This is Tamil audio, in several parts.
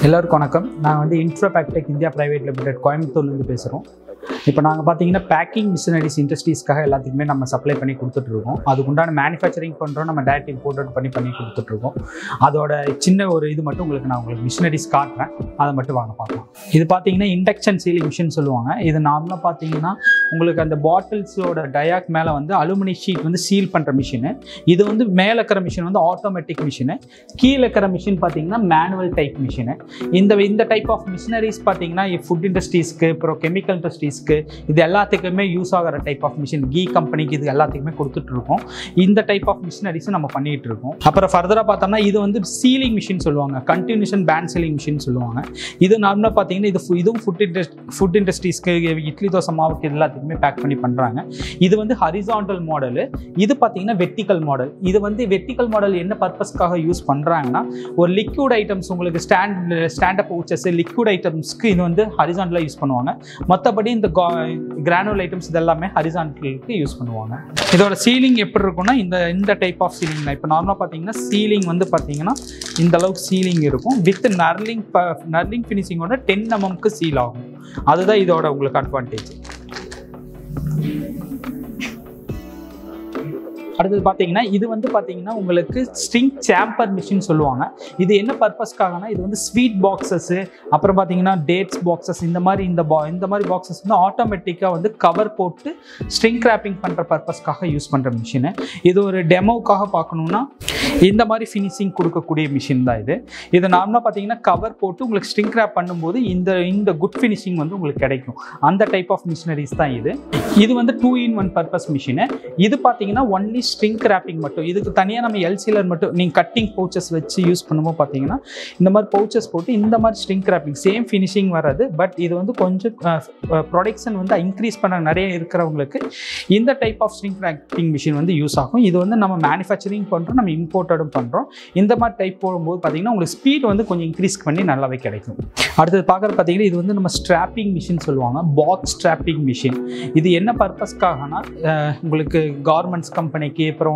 எல்லாருக்கும் வணக்கம் நான் வந்து infra Pactech India private limited கோயம்புத்தூர்லேருந்து பேசுகிறோம் இப்போ நாங்கள் பார்த்தீங்கன்னா பேக்கிங் மிஷினரிஸ் இண்டஸ்ட்ரீஸ்க்காக எல்லாத்துக்குமே நம்ம சப்ளை பண்ணி கொடுத்துட்ருக்கோம் அதுக்கு உண்டான மேனுஃபேக்சரிங் பண்ணுறோம் நம்ம டேரக்ட் இம்போர்ட் பண்ணி பண்ணி கொடுத்துட்ருக்கோம் அதோட சின்ன ஒரு இது மட்டும் உங்களுக்கு நான் உங்களுக்கு மிஷினரிஸ் காட்டுறேன் அதை மட்டும் வாங்க பார்க்கலாம் இது பார்த்தீங்கன்னா இண்டக்ஷன் சீலிங் மிஷின் சொல்லுவாங்க இது நார்மலாக பார்த்தீங்கன்னா உங்களுக்கு அந்த பாட்டில்ஸோட டயாக் மேலே வந்து அலுமினி ஷீட் வந்து சீல் பண்ணுற மிஷினு இது வந்து மேலே இருக்கிற மிஷின் வந்து ஆட்டோமேட்டிக் மிஷினு கீழே இருக்கிற மிஷின் பார்த்தீங்கன்னா மேனுவல் டைப் மிஷினு இந்த இந்த டைப் ஆஃப் மிஷினரிஸ் பார்த்தீங்கன்னா ஃபுட் இண்டஸ்ட்ரீஸ்க்கு அப்புறம் கெமிக்கல் இண்டஸ்ட்ரீஸ்க்கு இது எல்லாத்துக்குமே யூஸ் ஆகிற டைப் ஆஃப் மிஷின் கீ கம்பெனிக்கு இது எல்லாத்துக்குமே கொடுத்துட்டு இருக்கோம் இந்த டைப் ஆஃப் மிஷினரிஸும் நம்ம பண்ணிட்டு இருக்கோம் அப்புறம் ஃபர்தராக பார்த்தோம்னா இது வந்து சீலிங் மிஷின் சொல்லுவாங்க கண்டினியூஷன் பேண்ட் சீலிங் மிஷின் சொல்லுவாங்க இது நார்மலாக பார்த்தீங்கன்னா இது ஃபு- இதுவும் ஃபுட் இண்டஸ்ட் ஃபுட் இண்டஸ்ட்ரீஸ்க்கு இட்லி தோசை மாவுக்கு எல்லாத்துக்குமே பேக் பண்ணி பண்ணுறாங்க இது வந்து ஹரிசாண்டல் மாடலு இது பார்த்தீங்கன்னா வெர்டிக்கல் மாடல் இது வந்து வெர்டிக்கல் மாடல் என்ன பர்பஸ்க்காக யூஸ் பண்ணுறாங்கன்னா ஒரு லிக்விட் ஐட்டம்ஸ் உங்களுக்கு ஸ்டாண்ட் ஸ்டாண்டப் பவுச்சஸ் லிக்விட் ஐட்டம்ஸ்க்கு இது வந்து ஹரிசாண்டலாக யூஸ் பண்ணுவாங்க மற்றபடி இந்த கிரானுவல் ஐட்டம்ஸ் இதெல்லாமே ஹரிசாண்டலுக்கு யூஸ் பண்ணுவாங்க இதோட சீலிங் எப்படி இருக்கும்னா இந்த இந்த டைப் ஆஃப் சீலிங் தான் இப்போ நார்மலாக பார்த்தீங்கன்னா சீலிங் வந்து பார்த்தீங்கன்னா இந்த அளவுக்கு சீலிங் இருக்கும் வித் நர்லிங் நர்லிங் ஃபினிஷிங்கோட டென் எம்எம்க்கு சீல் ஆகும் அதுதான் இதோட உங்களுக்கு அட்வான்டேஜ் அடுத்தது பார்த்தீங்கன்னா இது வந்து பார்த்தீங்கன்னா உங்களுக்கு ஸ்ட்ரிங் சாம்பர் மிஷின் சொல்லுவாங்க இது என்ன பர்பஸ்க்காகனா இது வந்து ஸ்வீட் பாக்ஸஸ்ஸு அப்புறம் பார்த்தீங்கன்னா டேட்ஸ் பாக்ஸஸ் இந்த மாதிரி இந்த பா இந்த மாதிரி பாக்ஸஸ் வந்து ஆட்டோமேட்டிக்காக வந்து கவர் போட்டு ஸ்ட்ரிங் கிராப்பிங் பண்ணுற பர்பஸ்க்காக யூஸ் பண்ணுற மிஷினு இது ஒரு டெமோக்காக பார்க்கணுன்னா இந்த மாதிரி ஃபினிஷிங் கொடுக்கக்கூடிய மிஷின் தான் இது இது நார்மலாக பார்த்தீங்கன்னா கவர் போட்டு உங்களுக்கு ஸ்ட்ரிங் கிராப் பண்ணும்போது இந்த இந்த குட் ஃபினிஷிங் வந்து உங்களுக்கு கிடைக்கும் அந்த டைப் ஆஃப் மிஷினரிஸ் தான் இது இது வந்து two in one purpose machine இது பார்த்தீங்கன்னா ஒன்லி ஸ்ட்ரிங் கிராப்பிங் மட்டும் இதுக்கு தனியாக நம்ம எல்சிலர் மட்டும் நீங்கள் கட்டிங் பவுச்சஸ் வச்சு யூஸ் பண்ணும்போது பார்த்தீங்கன்னா இந்த மாதிரி பவுச்சஸ் போட்டு இந்த மாதிரி ஸ்ட்ரிங் கிராப்பிங் சேம் ஃபினிஷிங் வராது பட் இது வந்து கொஞ்சம் ப்ரொடக்ஷன் வந்து இன்க்ரீஸ் பண்ண நிறைய இருக்கிறவங்களுக்கு இந்த type of string crimping machine வந்து யூஸ் ஆகும் இது வந்து நம்ம மேனுஃபேக்சரிங் பண்ணுறோம் நம்ம இம்போர்ட்டடும் பண்ணுறோம் இந்த மாதிரி டைப் போடும்போது பார்த்தீங்கன்னா உங்களுக்கு ஸ்பீட் வந்து கொஞ்சம் இன்க்ரீஸ் பண்ணி நல்லாவே கிடைக்கும் அடுத்தது பார்க்குறது பார்த்தீங்கன்னா இது வந்து நம்ம ஸ்ட்ராப்பிங் மிஷின் சொல்லுவாங்க பாக்ஸ் ஸ்ட்ராப்பிங் மிஷின் இது என்ன பர்பஸ்க்காகனா அஹ், உங்களுக்கு கார்மெண்ட்ஸ் கம்பெனிக்கு அப்புறம்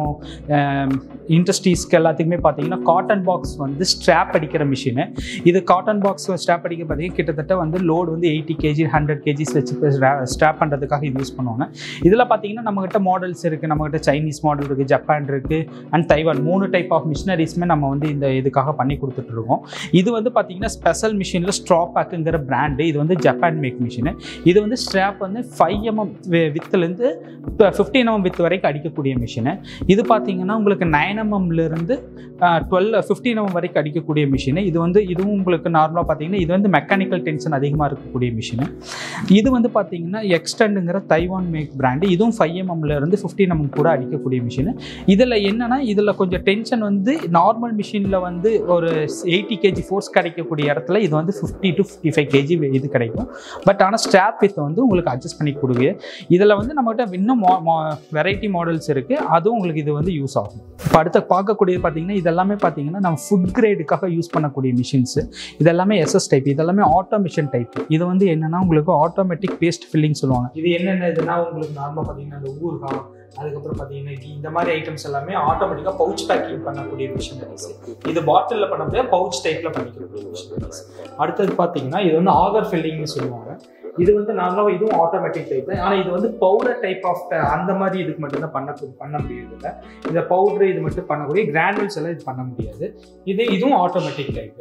இண்டஸ்ட்ரீஸ்க்கு எல்லாத்துக்குமே பார்த்தீங்கன்னா காட்டன் பாக்ஸ் வந்து ஸ்ட்ராப் அடிக்கிற மிஷினு இது காட்டன் பாக்ஸ் ஸ்ட்ராப் அடிக்க பார்த்தீங்கன்னா கிட்டத்தட்ட வந்து லோடு வந்து எயிட்டி கேஜி ஹண்ட்ரட் கேஜிஸ் வச்சு ஸ்ட்ராப் பண்ணுறதுக்காக இது யூஸ் பண்ணுவாங்க இதில் பார்த்தீங்கன்னா நம்மகிட்ட மாடல்ஸ் இருக்குது நம்மகிட்ட சைனீஸ் மாடல் இருக்குது ஜப்பான் இருக்குது அண்ட் தைவான் மூணு டைப் ஆஃப் மிஷினரிஸுமே நம்ம வந்து இந்த இதுக்காக பண்ணி கொடுத்துட்டு இருக்கோம் இது வந்து பார்த்தீங்கன்னா ஸ்பெஷல் மிஷினில் ஸ்ட்ரா பேக்குங்கிற பிராண்டு இது வந்து ஜப்பான் மேக் மிஷினு இது வந்து ஸ்ட்ராப் வந்து ஃபைவ் எம்எம் வித்துலேருந்து ஃபிஃப்டீன் எம்எம் வித் வரைக்கும் அடிக்கக்கூடிய மிஷினு இது பார்த்தீங்கன்னா உங்களுக்கு நைன் எம்எம்லேருந்து டுவெல் ஃபிஃப்டீன் எம்எம் வரைக்கும் அடிக்கக்கூடிய மிஷினு இது வந்து இதுவும் உங்களுக்கு நார்மலாக பார்த்தீங்கன்னா இது வந்து மெக்கானிக்கல் டென்ஷன் அதிகமாக இருக்கக்கூடிய மிஷினு இது வந்து பார்த்தீங்கன்னா எக்ஸ்டெண்டுங்கிற தைவான் மேக் பிராண்டு இதுவும் ஃபைவ் எம்எம்லேருந்து ஃபிஃப்டீன் எம்எம் கூட அடிக்கக்கூடிய மிஷினு இதில் என்னன்னா இதில் கொஞ்சம் டென்ஷன் வந்து நார்மல் மிஷினில் வந்து ஒரு எயிட்டி கேஜி ஃபோர்ஸ் கிடைக்கக்கூடிய இடத்துல இது வந்து fifty to fifty five KG இது கிடைக்கும் பட் ஆனால் ஸ்ட்ராப் வித் வந்து உங்களுக்கு அட்ஜஸ்ட் பண்ணி கொடுங்க இதில் வந்து நம்மகிட்ட இன்னும் வெரைட்டி மாடல்ஸ் இருக்குது அதுவும் உங்களுக்கு இது வந்து யூஸ் ஆகும் இப்போ அடுத்து பார்க்கக்கூடியது பார்த்தீங்கன்னா இதெல்லாமே பார்த்தீங்கன்னா நம்ம ஃபுட் கிரேடுக்காக யூஸ் பண்ணக்கூடிய மிஷின்ஸு இதெல்லாமே எஸ்எஸ் டைப் இதெல்லாமே ஆட்டோமேஷன் டைப் இது வந்து என்னன்னா உங்களுக்கு ஆட்டோமேட்டிக் பேஸ்ட் ஃபில்லிங் சொல்லுவாங்க இது என்னென்ன இதுனா உங்களுக்கு நார்மலாக பார்த்தீங்கன்னா இந்த ஊறுகாய் அதுக்கப்புறம் பார்த்தீங்கன்னா ghee, இந்த மாதிரி ஐட்டம்ஸ் எல்லாமே ஆட்டோமேட்டிக்காக பவுச் பேக்கிங் பண்ணக்கூடிய மிஷினரிஸ் இது பாட்டிலில் பண்ண முடியாது பவுச் டைப்பில் பண்ணிக்கக்கூடிய மிஷினரிஸ் அடுத்தது பார்த்தீங்கன்னா இது வந்து ஆகர் ஃபில்லிங்னு சொல்லுவாங்க இது வந்து நார்மலாக இதுவும் ஆட்டோமேட்டிக் டைப் தான் ஆனால் இது வந்து பவுடர் டைப் ஆஃப் அந்த மாதிரி இதுக்கு மட்டும்தான் பண்ண பண்ண முடியாது இல்லை இந்த பவுடர் இது மட்டும் பண்ணக்கூடிய கிரானுவல்ஸ் எல்லாம் இது பண்ண முடியாது இது இதுவும் ஆட்டோமேட்டிக் டைப்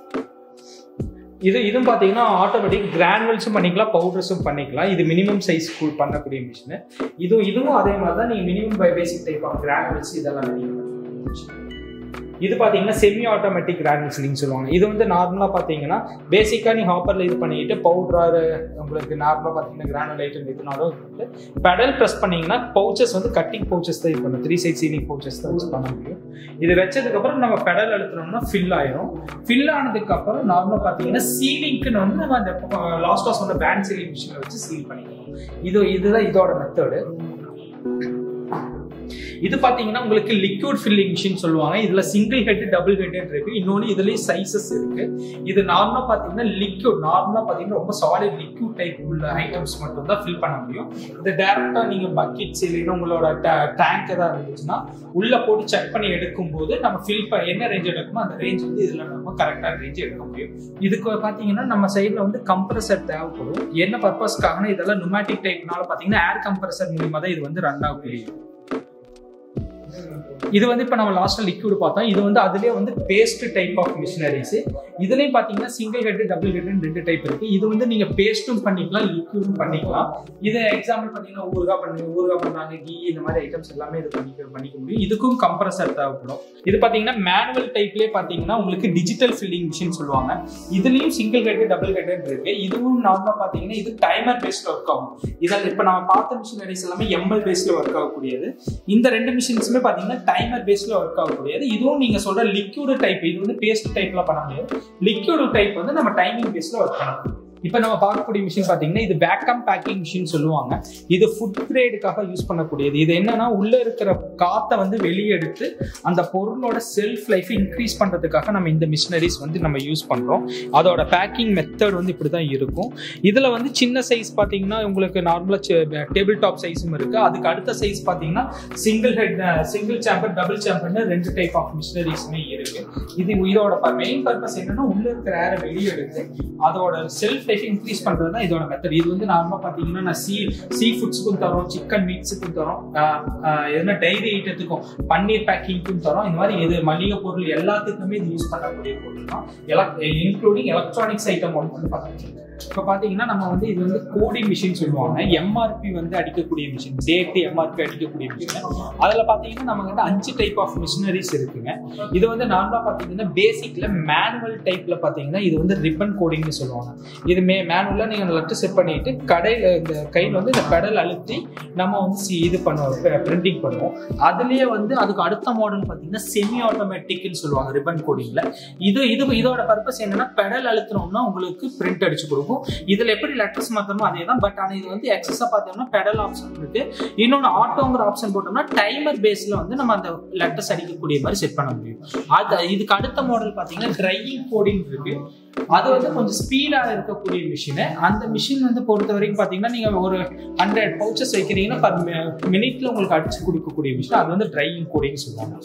இது இதுவும் பார்த்தீங்கன்னா ஆட்டோமேட்டிக் கிரானுவல்ஸும் பண்ணிக்கலாம் பவுடர்ஸும் பண்ணிக்கலாம் இது மினிமம் சைஸ் பண்ணக்கூடிய மிஷினு இதுவும் இதுவும் அதே மாதிரி தான் நீங்கள் minimum by basic type of granules இதெல்லாம் நீங்கள் இது பார்த்தீங்கன்னா செமி ஆட்டோமேட்டிக் கிரானுவல்ஸ்லிங் சொல்லுவாங்க இது வந்து நார்மலாக பார்த்தீங்கன்னா பேசிக்காக நீ ஹாப்பரில் இது பண்ணிட்டு பவுடர் உங்களுக்கு நார்மலாக பார்த்தீங்கன்னா கிரானுவல் ஐட்டம் எதுனாலும் பெடல் ப்ரெஸ் பண்ணீங்கன்னா பவுச்சஸ் வந்து கட்டிங் பவுச்சஸ் தான் இது பண்ணும் த்ரீ சைட் சீலிங் பவுச்சஸ் தான் வச்சு பண்ண முடியும் இது வச்சதுக்கப்புறம் நம்ம பெடல் அழுத்தினோம்னா ஃபில் ஆயிரும் ஃபில் ஆனதுக்கப்புறம் நார்மலாக பார்த்தீங்கன்னா சீலிங்க்குன்னு வந்து நம்ம அந்த லாஸ்ட்டாக சொன்ன பேண்ட் சீலிங் மிஷினை வச்சு சீல் பண்ணிக்கணும் இது இதுதான் இதோட மெத்தடு இது பார்த்தீங்கன்னா உங்களுக்கு லிக்விட் ஃபில்லிங் மிஷின் சொல்லுவாங்க இதுல சிங்கிள் ஹெட் டபுள் ஹெட் இருக்கு இன்னொன்று இதுலயும் சைசஸ் இருக்கு இது நார்மலா பார்த்தீங்கன்னா லிக்விட் நார்மலா பார்த்தீங்கன்னா ரொம்ப சாலிட் லிக்விட் டைப் உள்ள ஐட்டம்ஸ் மட்டும் தான் ஃபில் பண்ண முடியும் இது டேரக்டா நீங்க பக்கெட்ஸ் இல்லைன்னா உங்களோட டேங்க் ஏதாவது இருந்துச்சுன்னா உள்ள போட்டு செக் பண்ணி எடுக்கும் போது நம்ம ஃபில் பண்ண என்ன ரேஞ்ச் எடுக்கணுமோ அந்த ரேஞ்ச் வந்து இதுல நம்ம கரெக்டான ரேஞ்ச் எடுக்க முடியும் இதுக்கு பாத்தீங்கன்னா நம்ம சைட்ல வந்து கம்ப்ரஸர் தேவைப்படும் என்ன பர்பஸ்க்காகனா இதெல்லாம் நுமேட்டிக் டைப்னால பாத்தீங்கன்னா ஏர் கம்ப்ரஸர் மூலியமா தான் இது வந்து ரன் ஆகக்கூடிய இது வந்து இப்போ நம்ம லாஸ்ட்ல லிக்விட் பார்த்தோம் இது வந்து அதுலேயே வந்து பேஸ்ட் டைப் ஆஃப் மிஷினரிஸ் இதுலேயும் பார்த்தீங்கன்னா சிங்கிள் ஹெட் டபுள் ஹெட்னு ரெண்டு டைப் இருக்கு இது வந்து நீங்க பேஸ்ட்டும் பண்ணிக்கலாம் லிக்விடும் பண்ணிக்கலாம் இது எக்ஸாம்பிள் பார்த்தீங்கன்னா ஊறுகாய் பண்ணி ஊறுகாய் பண்ணாங்க கீ இந்த மாதிரி ஐட்டம்ஸ் எல்லாமே இது பண்ணிக்க பண்ணிக்க முடியும் இதுக்கும் கம்ப்ரஸர் தேவைப்படும் இது பார்த்தீங்கன்னா மேனுவல் டைப்லேயே பார்த்தீங்கன்னா உங்களுக்கு டிஜிட்டல் ஃபில்லிங் மிஷின் சொல்லுவாங்க இதுலேயும் சிங்கிள் ஹெட் டபுள் ஹெட் இருக்கு இதுவும் நார்மலாக பார்த்தீங்கன்னா இது டைமர் பேஸ்ல ஒர்க் ஆகும் இதில் இப்போ நம்ம பார்த்த மிஷினரிஸ் எல்லாமே எம்எல் பேஸ்ல ஒர்க் ஆகக்கூடியது இந்த ரெண்டு மிஷின்ஸுமே பார்த்தீங்கன்னா டைமர் பேஸ்ல ஒர்க் ஆகக்கூடியது இதுவும் நீங்க சொல்ற லிக்யூடு டைப் இது வந்து பேஸ்ட் டைப்ல பண்ண முடியாது லிக்யூடு டைப் வந்து நம்ம டைமிங் பேஸ்ல ஒர்க் பண்ணலாம் இப்போ நம்ம பார்க்கக்கூடிய மிஷின் பார்த்தீங்கன்னா இது வேக்கம் பேக்கிங் மிஷின் சொல்லுவாங்க இது ஃபுட் கிரேடுக்காக யூஸ் பண்ணக்கூடியது இது என்னன்னா உள்ள இருக்கிற காத்தை வந்து வெளியே எடுத்து அந்த பொருளோட செல்ஃப் லைஃப் இன்க்ரீஸ் பண்றதுக்காக நம்ம இந்த மிஷினரிஸ் வந்து நம்ம யூஸ் பண்றோம் அதோட பேக்கிங் மெத்தட் வந்து இப்படி தான் இருக்கும் இதுல வந்து சின்ன சைஸ் பார்த்தீங்கன்னா உங்களுக்கு நார்மலா டேபிள் டாப் சைஸும் இருக்கு அதுக்கு அடுத்த சைஸ் பார்த்தீங்கன்னா single head single chamber double சாம்பர்னு ரெண்டு டைப் ஆஃப் மிஷினரிஸுமே இருக்கு இது இதோட மெயின் பர்பஸ் என்னன்னா உள்ள இருக்கிற ஏரை வெளியே எடுத்து அதோட செல்ஃப் லைஃப் இன்க்ரீஸ் பண்றது தான் இதோட மெத்தட் இது வந்து நார்மலா பாத்தீங்கன்னா நான் சீ சீ ஃபுட்ஸுக்கும் தரோம் சிக்கன் மீட்ஸுக்கும் தரோம் எதுனா டைரி ஐட்டத்துக்கும் பன்னீர் பேக்கிங்க்கும் தரோம் இந்த மாதிரி எது மளிகை பொருள் எல்லாத்துக்குமே இது யூஸ் பண்ணக்கூடிய பொருள் தான் எலக் இன்க்ளூடிங் எலக்ட்ரானிக்ஸ் ஐட்டம் ஒன்று வந்து பார்த்தீங்கன்னா இப்போ பார்த்தீங்கன்னா நம்ம வந்து இது வந்து கோடிங் மிஷின் சொல்லுவாங்க எம்ஆர்பி வந்து அடிக்கக்கூடிய மிஷின் டேட்டு எம்ஆர்பி அடிக்கக்கூடிய மிஷின் அதில் பார்த்தீங்கன்னா நம்ம வந்து அஞ்சு டைப் ஆஃப் மிஷினரிஸ் இருக்குங்க இது வந்து நார்மலாக பார்த்தீங்கன்னா பேசிக்கில் மேனுவல் டைப்பில் பார்த்தீங்கன்னா இது வந்து ரிப்பன் கோடிங்னு சொல்லுவாங்க இது மே மேனுவலாக நீங்கள் லெட்டர் செட் பண்ணிட்டு கடையில் இந்த கையில் வந்து இந்த பெடல் அழுத்தி நம்ம வந்து சி இது பண்ணுவோம் பிரிண்டிங் பண்ணுவோம் அதுலேயே வந்து அதுக்கு அடுத்த மாடல் பார்த்தீங்கன்னா செமி ஆட்டோமேட்டிக்னு சொல்லுவாங்க ரிப்பன் கோடிங்கில் இது இது இதோட பர்பஸ் என்னன்னா பெடல் அழுத்தினோம்னா உங்களுக்கு பிரிண்ட் அடிச்சு கொடுக்கும் இதுல எப்படி லெட்டர்ஸ் மாத்தணுமோ அதே தான் பட் ஆனால் இது வந்து எக்ஸஸா பார்த்தோம்னா பெடல் ஆப்ஷன் இருக்கு இன்னொன்று ஆட்டோங்கிற ஆப்ஷன் போட்டோம்னா டைமர் பேஸ்ல வந்து நம்ம அந்த லெட்டர்ஸ் அடிக்கக்கூடிய மாதிரி செட் பண்ண முடியும் அது இதுக்கு அடுத்த மாடல் பார்த்தீங்கன்னா ட்ரையிங் கோடிங் இருக்கு அது வந்து கொஞ்சம் ஸ்பீடா இருக்கக்கூடிய மிஷின் அந்த மிஷின் வந்து பொறுத்த வரைக்கும் பாத்தீங்கன்னா நீங்க ஒரு ஹண்ட்ரட் பவுச்சஸ் வைக்கிறீங்கன்னா பர் மினிட்ல உங்களுக்கு அடிச்சு கொடுக்கக்கூடிய மிஷின் அது வந்து ட்ரையிங் கோடிங் சொல்லுவாங்க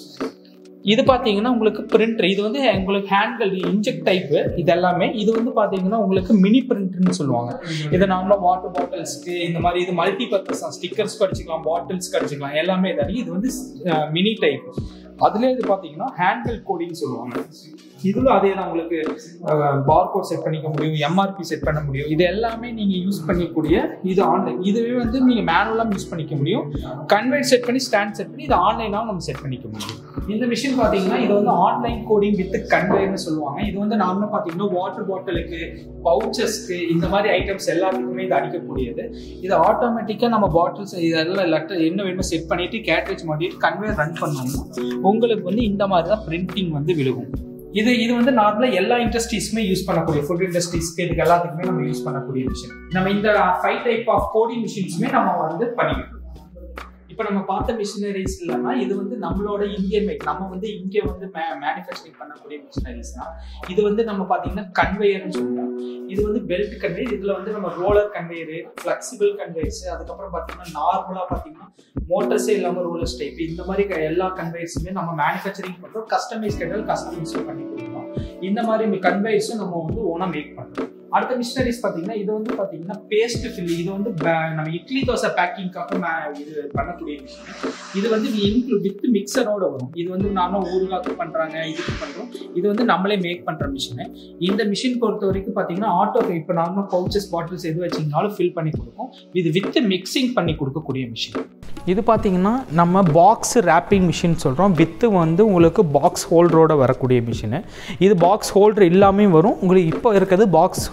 இது பார்த்தீங்கன்னா உங்களுக்கு பிரிண்டர் இது வந்து உங்களுக்கு ஹேண்ட்கள் இன்ஜெக்ட் டைப்பு இது எல்லாமே இது வந்து பார்த்தீங்கன்னா உங்களுக்கு மினி பிரிண்டர்னு சொல்லுவாங்க இதை நார்மலாக வாட்டர் பாட்டில்ஸ்க்கு இந்த மாதிரி இது மல்டி பர்பஸ் ஸ்டிக்கர்ஸ்க்கு அடிச்சுக்கலாம் பாட்டில்ஸ்க்கு அடிச்சுக்கலாம் எல்லாமே இதாடி இது வந்து மினி டைப் அதுலேயே இது பார்த்தீங்கன்னா ஹேண்ட்கள் கோடிங் சொல்லுவாங்க இதுல அதே தான் உங்களுக்கு பார்கோட் செட் பண்ணிக்க முடியும் எம்ஆர்பி செட் பண்ண முடியும் இது எல்லாமே நீங்க யூஸ் பண்ணிக்கூடிய இது ஆன்லைன் இதுவே வந்து நீங்க மேனுவலாக யூஸ் பண்ணிக்க முடியும் கன்வெர்ட் செட் பண்ணி ஸ்டாண்ட் செட் பண்ணி இது ஆன்லைனாகவும் நம்ம செட் பண்ணிக்க முடியும் இந்த மிஷின் பார்த்தீங்கன்னா இது வந்து ஆன்லைன் கோடிங் வித் கன்வேர்னு சொல்லுவாங்க இது வந்து நார்மலாக பார்த்தீங்கன்னா வாட்டர் பாட்டிலுக்கு பவுச்சஸ்க்கு இந்த மாதிரி ஐட்டம்ஸ் எல்லாத்துக்குமே இது அடிக்கக்கூடியது இது ஆட்டோமேட்டிக்காக நம்ம பாட்டில்ஸ் இதெல்லாம் லெட்டர் என்ன வேணுமோ செட் பண்ணிட்டு கேட்ரேஜ் மாட்டிட்டு கன்வேர் ரன் பண்ணோம்னா உங்களுக்கு வந்து இந்த மாதிரி தான் பிரிண்டிங் வந்து விழுகும் இது இது வந்து நார்மலாக எல்லா இண்டஸ்ட்ரீஸுமே யூஸ் பண்ணக்கூடிய ஃபுட் இண்டஸ்ட்ரீஸ்க்கு இதுக்கு எல்லாத்துக்குமே நம்ம யூஸ் பண்ணக்கூடிய மிஷின் நம்ம இந்த ஃபைவ் டைப் ஆஃப் கோடிங் மிஷின்ஸுமே நம்ம வந்து பண்ணிக்கிட்டு இப்போ நம்ம பார்த்த மிஷினரிஸ் இல்லாமல் இது வந்து நம்மளோட இந்தியன் மேக் நம்ம வந்து இங்கே வந்து மே மேனுஃபேக்சரிங் பண்ணக்கூடிய மிஷினரிஸ் தான் இது வந்து நம்ம பார்த்தீங்கன்னா கன்வேயர்னு சொல்லுவோம் இது வந்து பெல்ட் கன்வேயர் இதில் வந்து நம்ம ரோலர் கன்வேயர் ஃப்ளெக்சிபிள் கன்வேயர்ஸ் அதுக்கப்புறம் பார்த்தீங்கன்னா நார்மலாக பார்த்தீங்கன்னா மோட்டர்ஸே இல்லாமல் ரோலர்ஸ் டைப் இந்த மாதிரி எல்லா கன்வேயர்ஸுமே நம்ம மேனுஃபேக்சரிங் பண்ணுறோம் கஸ்டமைஸ் கேட்டால் கஸ்டமைஸ் பண்ணி கொடுக்குறோம் இந்த மாதிரி கன்வேயர்ஸும் நம்ம வந்து ஓனாக மேக் பண்ணுறோம் அடுத்த மிஷினரிஸ் பார்த்தீங்கன்னா இது வந்து பார்த்தீங்கன்னா பேஸ்ட் ஃபில் இது வந்து நம்ம இட்லி தோசை பேக்கிங்காக இது பண்ணக்கூடிய மிஷின் இது வந்து இன்க்ளூட் வித் மிக்சரோட வரும் இது வந்து நானும் ஊறுகாக்கு பண்ணுறாங்க இதுக்கு பண்ணுறோம் இது வந்து நம்மளே மேக் பண்ணுற மிஷின் இந்த மிஷின் பொறுத்த வரைக்கும் பார்த்தீங்கன்னா ஆட்டோ இப்போ நார்மல் பவுச்சஸ் பாட்டில்ஸ் எது வச்சிங்கனாலும் ஃபில் பண்ணி கொடுக்கும் இது வித் மிக்சிங் பண்ணி கொடுக்கக்கூடிய மிஷின் இது பார்த்தீங்கன்னா நம்ம பாக்ஸ் ரேப்பிங் மிஷின் சொல்கிறோம் வித்து வந்து உங்களுக்கு பாக்ஸ் ஹோல்டரோட வரக்கூடிய மிஷினு இது பாக்ஸ் ஹோல்டர் இல்லாமல் வரும் உங்களுக்கு இப்போ இருக்கிறது பாக்ஸ்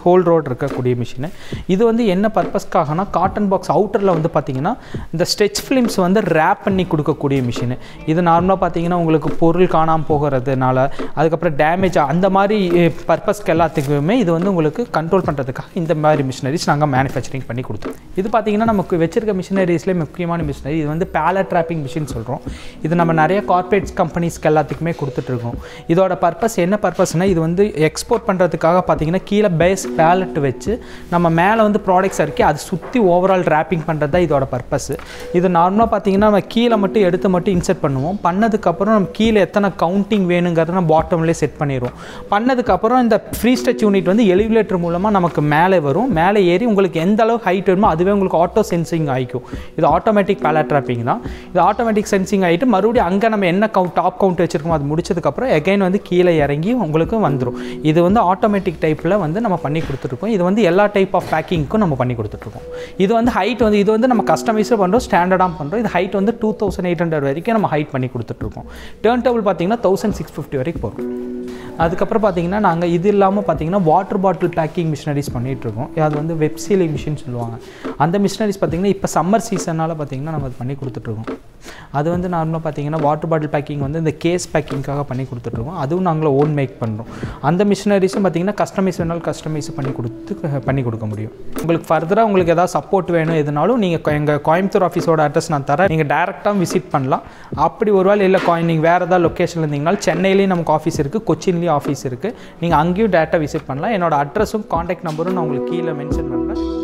ஹோல் ரோட் இருக்கக்கூடிய மிஷினு இது வந்து என்ன பர்பஸ்க்காகனா காட்டன் பாக்ஸ் அவுட்டரில் வந்து பார்த்தீங்கன்னா இந்த ஸ்ட்ரெச் ஃபிலிம்ஸ் வந்து ரேப் பண்ணி கொடுக்கக்கூடிய மிஷினு இது நார்மலாக பார்த்தீங்கன்னா உங்களுக்கு பொருள் காணாமல் போகிறதுனால அதுக்கப்புறம் டேமேஜ் அந்த மாதிரி பர்பஸ்க்கு எல்லாத்துக்குமே இது வந்து உங்களுக்கு கண்ட்ரோல் பண்ணுறதுக்காக இந்த மாதிரி மிஷினரிஸ் நாங்கள் மேனுஃபேக்சரிங் பண்ணி கொடுத்தோம் இது பார்த்தீங்கன்னா நமக்கு வச்சிருக்க மிஷினரிஸ்லேயே முக்கியமான மிஷினரி இது வந்து பேலட் ட்ராப்பிங் மிஷின் சொல்கிறோம் இது நம்ம நிறைய கார்ப்பரேட் கம்பெனிஸ்க்கு எல்லாத்துக்குமே கொடுத்துட்ருக்கோம் இதோட பர்பஸ் என்ன பர்பஸ்னால் இது வந்து எக்ஸ்போர்ட் பண்ணுறதுக்காக பார்த்தீங்கன்னா கீழே பேஸ் பேலட் வச்சு நம்ம மேலே வந்து ப்ராடக்ட்ஸ் இறக்கி அதை சுற்றி ஓவரால் ரேப்பிங் பண்ணுறது தான் இதோட பர்பஸ் இது நார்மலாக பார்த்தீங்கன்னா நம்ம கீழே மட்டும் எடுத்து மட்டும் இன்செர்ட் பண்ணுவோம் பண்ணதுக்கப்புறம் நம்ம கீழே எத்தனை கவுண்டிங் வேணுங்கிறத நம்ம பாட்டம்லேயே செட் பண்ணிடுவோம் பண்ணதுக்கப்புறம் இந்த ஃப்ரீ ஸ்ட்ரெச் யூனிட் வந்து எலிவேட்டர் மூலமாக நமக்கு மேலே வரும் மேலே ஏறி உங்களுக்கு எந்த அளவு ஹைட் வேணுமோ அதுவே உங்களுக்கு ஆட்டோ சென்சிங் ஆகிக்கும் இது ஆட்டோமேட்டிக் பேலட் ட்ராப்பிங் தான் இது ஆட்டோமேட்டிக் சென்சிங் ஆகிட்டு மறுபடியும் அங்கே நம்ம என்ன கவுண்ட் டாப் கவுண்ட் வச்சிருக்கோமோ அது முடிச்சதுக்கப்புறம் எகைன் வந்து கீழே இறங்கி உங்களுக்கு வந்துடும் இது வந்து ஆட்டோமேட்டிக் டைப்பில் வந்து நம்ம பண்ணி கொடுத்துருக்கோம் இது வந்து எல்லா டைப் ஆஃப் பேக்கிங்க்கும் நம்ம பண்ணி கொடுத்துட்ருக்கோம் இது வந்து ஹைட் வந்து இது வந்து நம்ம கஸ்டமைஸாக பண்ணுறோம் ஸ்டாண்டர்டாக பண்ணுறோம் இது ஹைட் வந்து டூ தௌசண்ட் எயிட் ஹண்ட்ரட் வரைக்கும் நம்ம ஹைட் பண்ணி கொடுத்துட்ருக்கோம் டேர்ன் டேபிள் பார்த்தீங்கன்னா தௌசண்ட் சிக்ஸ் ஃபிஃப்டி வரைக்கும் போகும் அதுக்கப்புறம் பார்த்தீங்கன்னா நாங்கள் இது இல்லாமல் பார்த்தீங்கன்னா வாட்டர் பாட்டில் பேக்கிங் மிஷினரிஸ் பண்ணிகிட்ருக்கோம் அது வந்து வெப் சீலிங் மிஷின் சொல்லுவாங்க அந்த மிஷினரிஸ் பார்த்தீங்கன்னா இப்போ சம்மர் சீசனால் பார்த்தீங்கன்னா நம்ம அது பண்ணி கொடுத்துட்ருக்கோம் அது வந்து நார்மலாக பார்த்தீங்கன்னா வாட்டர் பாட்டில் பேக்கிங் வந்து இந்த கேஸ் பேக்கிங்காக பண்ணி கொடுத்துட்ருக்கோம் அதுவும் நாங்கள் ஓன் மேக் பண்ணுறோம் அந்த மிஷினரிஸும் பார்த்தீங்கன்னா கஸ்டமைஸ் வேணாலும் கஸ்டமைஸ் பண்ணி கொடுத்து பண்ணி கொடுக்க முடியும் உங்களுக்கு ஃபர்தராக உங்களுக்கு ஏதாவது சப்போர்ட் வேணும் எதுனாலும் நீங்கள் எங்கள் கோயம்புத்தூர் ஆஃபீஸோட அட்ரஸ் நான் தரேன் நீங்கள் டேரெக்டாக விசிட் பண்ணலாம் அப்படி ஒரு வேளை இல்லை காயின் நீங்கள் வேறு ஏதாவது லொக்கேஷனில் இருந்தீங்கனாலும் சென்னையிலேயும் நமக்கு ஆஃபீஸ் இருக்குது கொச்சின்லேயும் ஆஃபீஸ் இருக்குது நீங்கள் அங்கேயும் டேரெக்டாக விசிட் பண்ணலாம் என்னோட அட்ரஸும் காண்டாக்ட் நம்பரும் நான் உங்களுக்கு கீழே மென்ஷன் பண்ணுறேன்